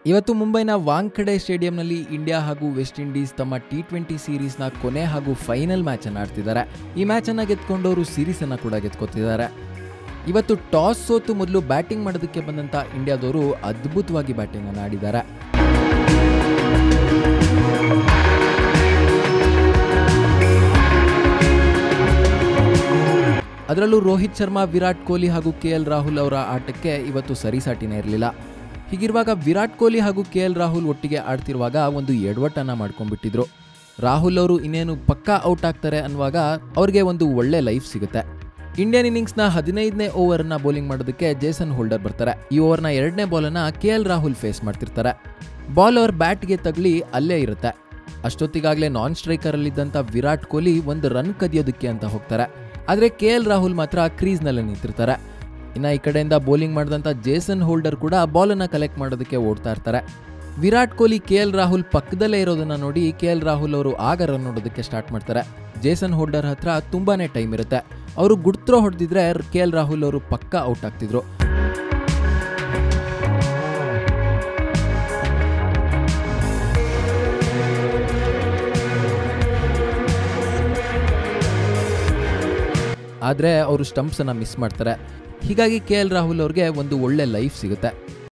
ಇವತ್ತು ಮುಂಬೈನ ವಾಂಖಡೆ ಸ್ಟೇಡಿಯಂನಲ್ಲಿ ಇಂಡಿಯಾ ಹಾಗೂ ವೆಸ್ಟ್ ಇಂಡೀಸ್ ತಮ್ಮ ಟಿ ಟ್ವೆಂಟಿ ಸೀರೀಸ್ನ ಕೊನೆ ಹಾಗೂ ಫೈನಲ್ ಮ್ಯಾಚ್ ಅನ್ನು ಆಡ್ತಿದ್ದಾರೆ ಈ ಮ್ಯಾಚ್ ಅನ್ನ ಗೆದ್ಕೊಂಡವರು ಸೀರೀಸ್ ಅನ್ನ ಕೂಡ ಗೆದ್ಕೋತಿದ್ದಾರೆ ಇವತ್ತು ಟಾಸ್ ಸೋತು ಮೊದಲು ಬ್ಯಾಟಿಂಗ್ ಮಾಡೋದಕ್ಕೆ ಬಂದಂತ ಇಂಡಿಯಾದವರು ಅದ್ಭುತವಾಗಿ ಬ್ಯಾಟಿಂಗ್ ಅನ್ನು ಆಡಿದ್ದಾರೆ ಅದರಲ್ಲೂ ರೋಹಿತ್ ಶರ್ಮಾ ವಿರಾಟ್ ಕೊಹ್ಲಿ ಹಾಗೂ ಕೆ ಎಲ್ ರಾಹುಲ್ ಅವರ ಆಟಕ್ಕೆ ಇವತ್ತು ಸರಿಸಾಟಿನೇ ಇರಲಿಲ್ಲ ಹೀಗಿರುವಾಗ ವಿರಾಟ್ ಕೊಹ್ಲಿ ಹಾಗೂ ಕೆ ಎಲ್ ರಾಹುಲ್ ಒಟ್ಟಿಗೆ ಆಡ್ತಿರುವಾಗ ಒಂದು ಎಡವಟ್ಟನ್ನ ಮಾಡ್ಕೊಂಡ್ಬಿಟ್ಟಿದ್ರು ರಾಹುಲ್ ಅವರು ಇನ್ನೇನು ಪಕ್ಕಾ ಔಟ್ ಆಗ್ತಾರೆ ಅನ್ನುವಾಗ ಅವ್ರಿಗೆ ಒಂದು ಒಳ್ಳೆ ಲೈಫ್ ಸಿಗುತ್ತೆ ಇಂಡಿಯನ್ ಇನ್ನಿಂಗ್ಸ್ನ ಹದಿನೈದನೇ ಓವರ್ನ ಬೌಲಿಂಗ್ ಮಾಡೋದಕ್ಕೆ ಜೇಸನ್ ಹೋಲ್ಡರ್ ಬರ್ತಾರೆ ಈ ಓವರ್ನ ಎರಡನೇ ಬಾಲನ್ನ ಕೆ ಎಲ್ ರಾಹುಲ್ ಫೇಸ್ ಮಾಡ್ತಿರ್ತಾರೆ ಬಾಲ್ ಅವ್ರ ಬ್ಯಾಟ್ಗೆ ತಗಲಿ ಅಲ್ಲೇ ಇರುತ್ತೆ ಅಷ್ಟೊತ್ತಿಗಾಗಲೇ ನಾನ್ ಸ್ಟ್ರೈಕರಲ್ಲಿದ್ದಂಥ ವಿರಾಟ್ ಕೊಹ್ಲಿ ಒಂದು ರನ್ ಕದಿಯೋದಕ್ಕೆ ಅಂತ ಹೋಗ್ತಾರೆ ಆದರೆ ಕೆ ಎಲ್ ರಾಹುಲ್ ಮಾತ್ರ ಕ್ರೀಸ್ನಲ್ಲೇ ನಿಂತಿರ್ತಾರೆ ಇನ್ನು ಈ ಕಡೆಯಿಂದ ಬೌಲಿಂಗ್ ಮಾಡಿದಂಥ ಜೇಸನ್ ಹೋಲ್ಡರ್ ಕೂಡ ಬಾಲನ್ನು ಕಲೆಕ್ಟ್ ಮಾಡೋದಕ್ಕೆ ಓಡ್ತಾ ಇರ್ತಾರೆ ವಿರಾಟ್ ಕೊಹ್ಲಿ ಕೆ ಎಲ್ ರಾಹುಲ್ ಪಕ್ಕದಲ್ಲೇ ಇರೋದನ್ನ ನೋಡಿ ಕೆ ಎಲ್ ರಾಹುಲ್ ಅವರು ಆಗ ರನ್ ನೋಡೋದಕ್ಕೆ ಸ್ಟಾರ್ಟ್ ಮಾಡ್ತಾರೆ ಜೇಸನ್ ಹೋಲ್ಡರ್ ಹತ್ರ ತುಂಬಾನೇ ಟೈಮ್ ಇರುತ್ತೆ ಅವರು ಗುಡ್ತ್ರೋ ಹೊಡೆದಿದ್ರೆ ಕೆ ಎಲ್ ರಾಹುಲ್ ಅವರು ಪಕ್ಕ ಔಟ್ ಆಗ್ತಿದ್ರು ಆದರೆ ಅವರು ಸ್ಟಂಪ್ಸನ್ನು ಮಿಸ್ ಮಾಡ್ತಾರೆ ಹೀಗಾಗಿ ಕೆ ಎಲ್ ರಾಹುಲ್ ಅವ್ರಿಗೆ ಒಂದು ಒಳ್ಳೆ ಲೈಫ್ ಸಿಗುತ್ತೆ